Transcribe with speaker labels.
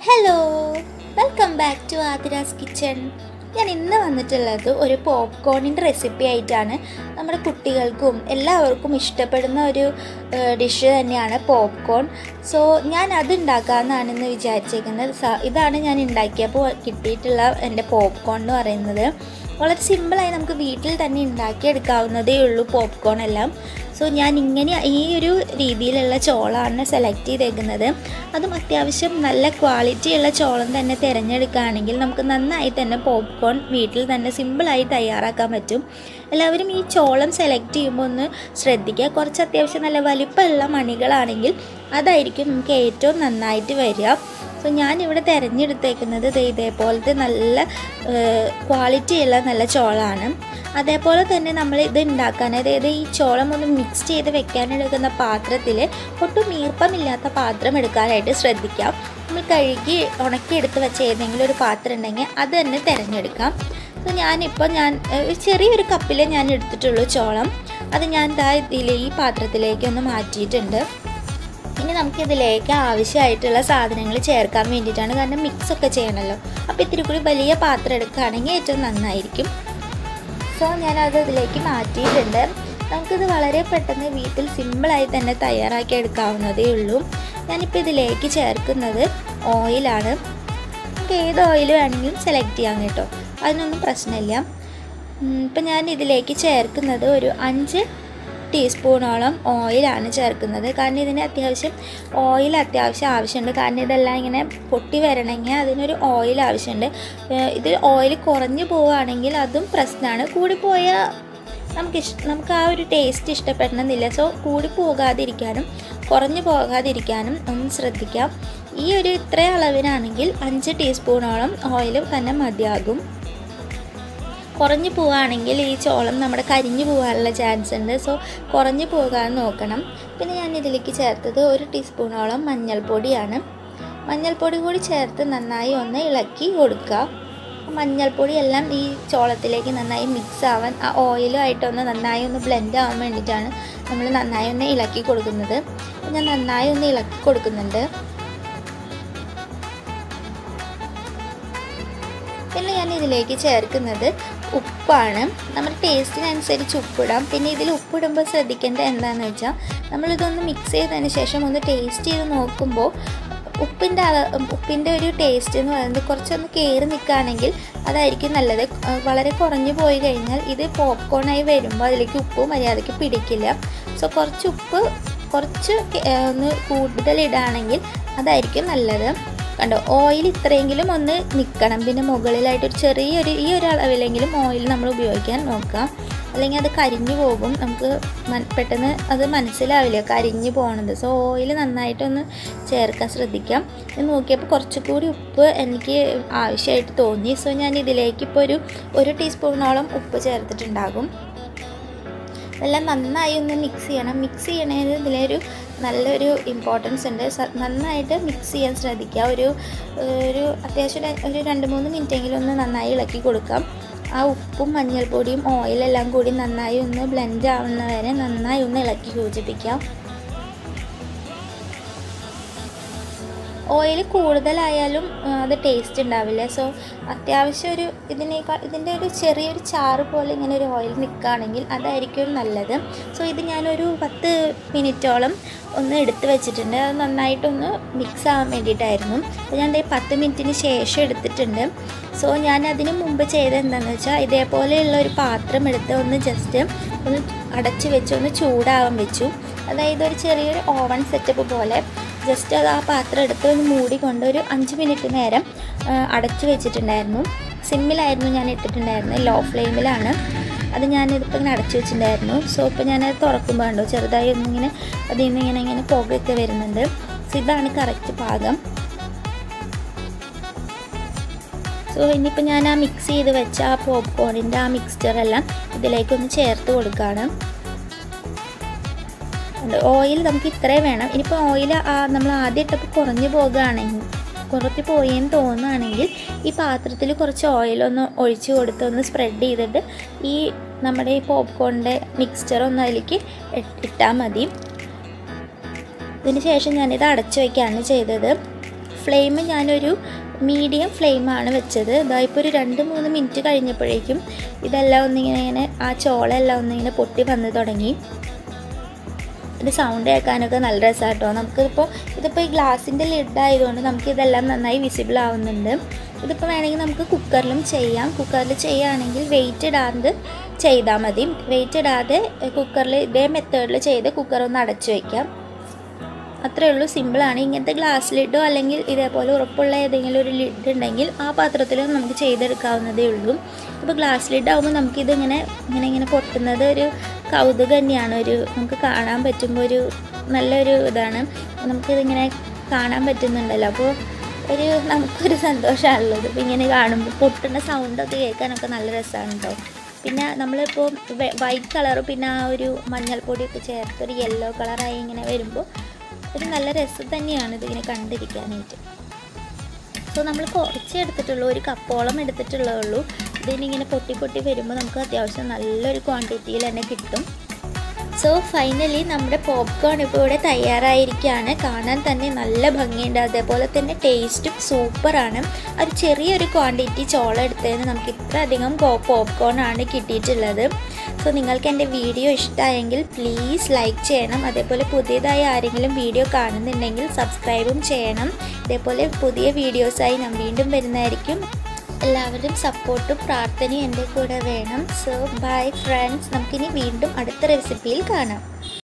Speaker 1: hello welcome back to Athira's kitchen ഞാൻ ഇന്ന് വന്നിട്ടുള്ളത് ഒരു പോപ്കോണിൻ്റെ റെസിപ്പി ആയിട്ടാണ് നമ്മുടെ കുട്ടികൾക്കും എല്ലാവർക്കും ഇഷ്ടപ്പെടുന്ന ഒരു ഡിഷ് തന്നെയാണ് പോപ്കോൺ സോ ഞാൻ അത് ഉണ്ടാക്കാമെന്നാണ് ഇന്ന് വിചാരിച്ചേക്കുന്നത് സ- ഇതാണ് ഞാൻ ഉണ്ടാക്കിയപ്പോൾ കിട്ടിയിട്ടുള്ള എൻ്റെ പോപ്കോൺ എന്ന് പറയുന്നത് വളരെ സിമ്പിളായി നമുക്ക് വീട്ടിൽ തന്നെ ഉണ്ടാക്കിയെടുക്കാവുന്നതേ ഉള്ളൂ പോപ്കോൺ എല്ലാം സോ ഞാൻ ഇങ്ങനെ ഈ ഒരു രീതിയിലുള്ള ചോളമാണ് സെലക്ട് ചെയ്തേക്കുന്നത് അതും അത്യാവശ്യം നല്ല ക്വാളിറ്റിയുള്ള ചോളം തന്നെ തിരഞ്ഞെടുക്കുകയാണെങ്കിൽ നമുക്ക് നന്നായി തന്നെ പോപ്കോൺ വീട്ടിൽ തന്നെ സിമ്പിളായി തയ്യാറാക്കാൻ പറ്റും എല്ലാവരും ഈ ചോളം സെലക്ട് ചെയ്യുമ്പോൾ ഒന്ന് ശ്രദ്ധിക്കുക കുറച്ച് അത്യാവശ്യം നല്ല വലിപ്പമുള്ള മണികളാണെങ്കിൽ അതായിരിക്കും നമുക്ക് ഏറ്റവും നന്നായിട്ട് വരിക സോ ഞാനിവിടെ തിരഞ്ഞെടുത്തേക്കുന്നത് ദേ ഇതേപോലത്തെ നല്ല ക്വാളിറ്റിയുള്ള നല്ല ചോളമാണ് അതേപോലെ തന്നെ നമ്മൾ ഇത് ഉണ്ടാക്കാൻ അതായത് ഈ ചോളം ഒന്ന് മിക്സ് ചെയ്ത് വെക്കാനെടുക്കുന്ന പാത്രത്തിൽ ഒട്ടും ഈർപ്പമില്ലാത്ത പാത്രം എടുക്കാനായിട്ട് ശ്രദ്ധിക്കാം നമ്മൾ കഴുകി ഉണക്കിയെടുത്ത് വെച്ച ഏതെങ്കിലും ഒരു പാത്രം ഉണ്ടെങ്കിൽ അത് തന്നെ തിരഞ്ഞെടുക്കാം സോ ഞാനിപ്പോൾ ഞാൻ ഏഹ്, ഒരു ചെറിയൊരു കപ്പിൽ ഞാൻ എടുത്തിട്ടുള്ളൂ ചോളം അത് ഞാൻ ദാ ഇതിൽ ഈ പാത്രത്തിലേക്ക് ഒന്ന് മാറ്റിയിട്ടുണ്ട് ഇനി നമുക്കിതിലേക്ക് ആവശ്യമായിട്ടുള്ള സാധനങ്ങൾ ചേർക്കാൻ വേണ്ടിയിട്ടാണ് കാരണം മിക്സ് ഒക്കെ ചെയ്യണമല്ലോ അപ്പോൾ ഇത്തിരി കൂടി വലിയ പാത്രം എടുക്കുകയാണെങ്കിൽ ഏറ്റവും നന്നായിരിക്കും സോ ഞാനത് ഇതിലേക്ക് മാറ്റിയിട്ടുണ്ട് നമുക്കിത് വളരെ പെട്ടെന്ന് വീട്ടിൽ സിമ്പിളായി തന്നെ തയ്യാറാക്കി എടുക്കാവുന്നതേ ഉള്ളൂ ഞാനിപ്പോൾ ഇതിലേക്ക് ചേർക്കുന്നത് ഓയിലാണ് നമുക്ക് ഏത് ഓയിൽ വേണമെങ്കിലും സെലക്ട് ചെയ്യാം കേട്ടോ അതിനൊന്നും പ്രശ്നമില്ല ഉം, ഇപ്പം ഞാൻ ഇതിലേക്ക് ചേർക്കുന്നത് ഒരു അഞ്ച് ടീസ്പൂണോളം ഓയിലാണ് ചേർക്കുന്നത് കാരണം ഇതിന് അത്യാവശ്യം ഓയിൽ അത്യാവശ്യം ആവശ്യമുണ്ട് കാരണം ഇതെല്ലാം ഇങ്ങനെ പൊട്ടി വരണമെങ്കിൽ അതിനൊരു ഓയിൽ ആവശ്യമുണ്ട് ഏഹ് ഇത് ഓയിൽ കുറഞ്ഞു പോവുകയാണെങ്കിൽ അതും പ്രശ്നമാണ് കൂടിപ്പോയ നമുക്ക് ഇഷ് നമുക്ക് ആ ഒരു ടേസ്റ്റ് ഇഷ്ടപ്പെടണമെന്നില്ല സോ കൂടി പോകാതിരിക്കാനും കുറഞ്ഞു പോകാതിരിക്കാനും ഒന്ന് ശ്രദ്ധിക്കാം ഈ ഒരു ഇത്ര അളവിനാണെങ്കിൽ അഞ്ച് ടീസ്പൂണോളം ഓയിൽ തന്നെ മതിയാകും കുറഞ്ഞു പോവുകയാണെങ്കിൽ ഈ ചോളം നമ്മുടെ കരിഞ്ഞു പോകാനുള്ള ചാൻസ് ഉണ്ട് സോ കുറഞ്ഞു പോകാൻ നോക്കണം പിന്നെ ഞാൻ ഇതിലേക്ക് ചേർത്തത് ഒരു ടീസ്പൂണോളം മഞ്ഞൾപ്പൊടിയാണ് മഞ്ഞൾപ്പൊടി കൂടി ചേർത്ത് നന്നായി ഒന്ന് ഇളക്കി കൊടുക്കുക മഞ്ഞൾപ്പൊടി എല്ലാം ഈ ചോളത്തിലേക്ക് നന്നായി മിക്സ് ആവാൻ ആ ഓയിലുമായിട്ടൊന്ന് നന്നായി ഒന്ന് ബ്ലെൻഡ് ആവാൻ വേണ്ടിയിട്ടാണ് നമ്മൾ നന്നായി ഒന്ന് ഇളക്കി കൊടുക്കുന്നത് അപ്പോൾ ഞാൻ നന്നായി ഒന്ന് ഇളക്കി കൊടുക്കുന്നുണ്ട് പിന്നെ ഞാൻ ഇതിലേക്ക് ചേർക്കുന്നത് ഉപ്പാണ് നമ്മുടെ ടേസ്റ്റിനനുസരിച്ച് ഉപ്പിടാം പിന്നെ ഇതിൽ ഉപ്പിടുമ്പോൾ ശ്രദ്ധിക്കേണ്ടത് എന്താണെന്ന് വെച്ചാൽ നമ്മളിതൊന്ന് മിക്സ് ചെയ്തതിന് ശേഷം ഒന്ന് ടേസ്റ്റ് ചെയ്ത് നോക്കുമ്പോൾ ഉപ്പിൻ്റെ അള ഉപ്പിൻ്റെ ഒരു ടേസ്റ്റ് എന്ന് പറയുന്നത് കുറച്ചൊന്ന് കയറി നിൽക്കുകയാണെങ്കിൽ അതായിരിക്കും നല്ലത് അഹ് വളരെ കുറഞ്ഞു പോയി കഴിഞ്ഞാൽ ഇത് പോപ്കോണായി വരുമ്പോൾ അതിലേക്ക് ഉപ്പ് മര്യാദയ്ക്ക് പിടിക്കില്ല സോ കുറച്ച് ഉപ്പ് കുറച്ച് കെ- ഏഹ് ഒന്ന് കൂടുതൽ ഇടുകയാണെങ്കിൽ അതായിരിക്കും നല്ലത് കണ്ടോ ഓയിൽ ഇത്രയെങ്കിലും ഒന്ന് നിൽക്കണം പിന്നെ മുകളിലായിട്ട് ഒരു ചെറിയൊരു ഈ ഒരു അളവിലെങ്കിലും ഓയിൽ നമ്മൾ ഉപയോഗിക്കാൻ നോക്കാം അല്ലെങ്കിൽ അത് കരിഞ്ഞു പോകും നമുക്ക് മൻ- പെട്ടെന്ന് അത് മനസ്സിലാവില്ല കരിഞ്ഞു പോകണത് സോ ഓയിൽ നന്നായിട്ടൊന്ന് ചേർക്കാൻ ശ്രദ്ധിക്കാം ഇത് നോക്കിയപ്പോൾ കുറച്ചുകൂടി ഉപ്പ് എനിക്ക് ആവശ്യമായിട്ട് തോന്നി സോ ഞാൻ ഇതിലേക്ക് ഇപ്പോൾ ഒരു ഒരു ടീസ്പൂണോളം ഉപ്പ് ചേർത്തിട്ടുണ്ടാകും ഇതെല്ലാം നന്നായി ഒന്ന് മിക്സ് ചെയ്യണം മിക്സ് ചെയ്യണതിന് ഇതിലൊരു നല്ലൊരു ഇമ്പോർട്ടൻസ് ഉണ്ട് സ- നന്നായിട്ട് മിക്സ് ചെയ്യാൻ ശ്രദ്ധിക്കുക ഒരു ഒരു അത്യാവശ്യം ര- ഒരു രണ്ട് മൂന്ന് മിനിറ്റെങ്കിലും ഒന്ന് നന്നായി ഇളക്കി കൊടുക്കാം ആ ഉപ്പും മഞ്ഞൾപ്പൊടിയും ഓയിലെല്ലാം കൂടി നന്നായി ഒന്ന് ബ്ലെൻഡ് ആവുന്ന വരെ നന്നായി ഒന്ന് ഇളക്കി യോജിപ്പിക്കാം ഓയിൽ കൂടുതലായാലും ആ, അത് ടേസ്റ്റ് ഉണ്ടാവില്ല സോ അത്യാവശ്യം ഒരു ഇതിനേക്കാൾ ഇതിൻ്റെ ഒരു ചെറിയൊരു ചാറ് പോലെ ഇങ്ങനെ ഒരു ഓയിൽ നിൽക്കുകയാണെങ്കിൽ അതായിരിക്കും നല്ലത് സോ ഇത് ഞാനൊരു പത്ത് മിനിറ്റോളം ഒന്ന് എടുത്ത് വെച്ചിട്ടുണ്ട് അത് നന്നായിട്ടൊന്ന് മിക്സ് ആവാൻ വേണ്ടിയിട്ടായിരുന്നു അപ്പോൾ ഞാൻ ദേ പത്ത് മിനിറ്റിന് ശേഷം എടുത്തിട്ടുണ്ട് സോ ഞാൻ അതിന് മുമ്പ് ചെയ്തത് എന്താണെന്ന് വെച്ചാൽ ഇതേപോലെയുള്ള ഒരു പാത്രം എടുത്ത് ഒന്ന് ജസ്റ്റ് ഒന്ന് അടച്ച് വെച്ച് ഒന്ന് ചൂടാവാൻ വെച്ചു അതായത് ഒരു ചെറിയൊരു ഓവൻ സെറ്റപ്പ് പോലെ ജസ്റ്റ് അത് ആ പാത്രം എടുത്ത് ഒന്ന് മൂടിക്കൊണ്ട് ഒരു അഞ്ച് മിനിറ്റ് നേരം ആ, അടച്ച് വെച്ചിട്ടുണ്ടായിരുന്നു സിമ്മിലായിരുന്നു ഞാൻ ഇട്ടിട്ടുണ്ടായിരുന്നത് ലോ ഫ്ലെയിമിലാണ് അത് ഞാനിതിപ്പോൾ ഇങ്ങനെ അടച്ച് വെച്ചിട്ടുണ്ടായിരുന്നു സോ ഇപ്പോൾ ഞാനത് തുറക്കുമ്പോൾ കണ്ടോ ചെറുതായി ഒന്നിങ്ങനെ അതിൽ നിന്ന് ഇങ്ങനെ ഇങ്ങനെ പുകയൊക്കെ വരുന്നുണ്ട് സോ ഇതാണ് കറക്റ്റ് പാകം സോ ഇനിയിപ്പോൾ ഞാൻ ആ മിക്സ് ചെയ്ത് വെച്ച ആ പോപ്കോണിൻ്റെ ആ മിക്സ്ചറെല്ലാം ഇതിലേക്കൊന്ന് ചേർത്ത് കൊടുക്കുകയാണ് ഓയിൽ നമുക്ക് ഇത്രയും വേണം ഇനിയിപ്പോൾ ഓയിൽ നമ്മൾ ആദ്യം ഇട്ടപ്പോൾ കുറഞ്ഞു പോകുകയാണെങ്കിൽ കുറച്ച് പോയെന്ന് തോന്നുകയാണെങ്കിൽ ഈ പാത്രത്തിൽ കുറച്ച് ഓയിലൊന്ന് ഒഴിച്ച് കൊടുത്ത് ഒന്ന് സ്പ്രെഡ് ചെയ്തിട്ട് ഈ നമ്മുടെ ഈ പോപ്കോണിൻ്റെ മിക്സ്ചർ ഒന്ന് അതിലേക്ക് ഇട്ടാൽ മതി ഇതിന് ശേഷം ഞാനിത് അടച്ചു വയ്ക്കുകയാണ് ചെയ്തത് ഫ്ലെയിം ഞാനൊരു മീഡിയം ഫ്ലെയിമാണ് വെച്ചത് ഇതാ ഇപ്പോൾ ഒരു രണ്ട് മൂന്ന് മിനിറ്റ് കഴിഞ്ഞപ്പോഴേക്കും ഇതെല്ലാം ഒന്നിങ്ങനെ ഇങ്ങനെ ആ ചോളെല്ലാം ഒന്നിങ്ങനെ പൊട്ടി വന്ന് തുടങ്ങി ഇത് സൗണ്ട് കേൾക്കാനൊക്കെ നല്ല രസമാണ് കേട്ടോ നമുക്കിപ്പോൾ ഇതിപ്പോൾ ഈ ഗ്ലാസിൻ്റെ ലിഡ് ആയതുകൊണ്ട് നമുക്ക് ഇതെല്ലാം നന്നായി വിസിബിൾ ആവുന്നുണ്ട് ഇതിപ്പോൾ വേണമെങ്കിൽ നമുക്ക് കുക്കറിലും ചെയ്യാം കുക്കറിൽ ചെയ്യുകയാണെങ്കിൽ വെയിറ്റ് ഇടാണ്ട് ചെയ്താൽ മതി വെയിറ്റ് ഇടാതെ കുക്കറിൽ ഇതേ മെത്തേഡിൽ ചെയ്ത് കുക്കർ ഒന്ന് അടച്ചു വയ്ക്കാം അത്രയേ ഉള്ളൂ സിമ്പിളാണ് ഇങ്ങനത്തെ ഗ്ലാസ് ലിഡോ അല്ലെങ്കിൽ ഇതേപോലെ ഉറപ്പുള്ള ഏതെങ്കിലും ഒരു ലിഡ് ഉണ്ടെങ്കിൽ ആ പാത്രത്തിൽ നമുക്ക് ചെയ്തെടുക്കാവുന്നതേ ഉള്ളൂ ഇപ്പോൾ ഗ്ലാസ് ലിഡ് ആകുമ്പോൾ നമുക്കിത് ഇങ്ങനെ ഇങ്ങനെ ഇങ്ങനെ പൊട്ടുന്നത് ഒരു കൗതുകം തന്നെയാണ് ഒരു നമുക്ക് കാണാൻ പറ്റുമ്പോൾ ഒരു നല്ലൊരു ഇതാണ് നമുക്കിതിങ്ങനെ കാണാൻ പറ്റുന്നുണ്ടല്ലോ അപ്പോൾ ഒരു നമുക്കൊരു സന്തോഷമാണല്ലോ ഇതിപ്പോൾ ഇങ്ങനെ കാണുമ്പോൾ പൊട്ടുന്ന സൗണ്ടൊക്കെ കേൾക്കാനൊക്കെ നല്ല രസമാണ് കേട്ടോ പിന്നെ നമ്മളിപ്പോൾ വൈറ്റ് കളർ പിന്നെ ആ ഒരു മഞ്ഞൾപ്പൊടിയൊക്കെ ചേർത്ത് ഒരു യെല്ലോ കളറായി ഇങ്ങനെ വരുമ്പോൾ ഒരു നല്ല രസം തന്നെയാണ് ഇതിങ്ങനെ കണ്ടിരിക്കാനായിട്ട് സോ നമ്മൾ കുറച്ച് എടുത്തിട്ടുള്ളൂ ഒരു കപ്പോളം എടുത്തിട്ടുള്ളേ ഉള്ളൂ ഇതിനിങ്ങനെ പൊട്ടി പൊട്ടി വരുമ്പോൾ നമുക്ക് അത്യാവശ്യം നല്ലൊരു ക്വാണ്ടിറ്റിയിൽ തന്നെ കിട്ടും സോ ഫൈനലി നമ്മുടെ പോപ്കോൺ ഇപ്പോൾ ഇവിടെ തയ്യാറായിരിക്കുകയാണ് കാണാൻ തന്നെ നല്ല ഭംഗിയുണ്ട് അതേപോലെ തന്നെ ടേസ്റ്റും സൂപ്പറാണ് ഒരു ചെറിയൊരു ക്വാണ്ടിറ്റി ചോളം എടുത്തതിന് നമുക്ക് ഇത്ര അധികം പോപ്കോൺ ആണ് കിട്ടിയിട്ടുള്ളത് സോ നിങ്ങൾക്ക് എൻ്റെ വീഡിയോ ഇഷ്ടമായെങ്കിൽ പ്ലീസ് ലൈക്ക് ചെയ്യണം അതേപോലെ പുതിയതായി ആരെങ്കിലും വീഡിയോ കാണുന്നുണ്ടെങ്കിൽ സബ്സ്ക്രൈബും ചെയ്യണം ഇതേപോലെ പുതിയ വീഡിയോസായി ഞാൻ വീണ്ടും വരുന്നതായിരിക്കും എല്ലാവരും സപ്പോർട്ടും പ്രാർത്ഥനയും എൻ്റെ കൂടെ വേണം സോ ബൈ ഫ്രണ്ട്സ് നമുക്കിനി വീണ്ടും അടുത്ത റെസിപ്പിയിൽ കാണാം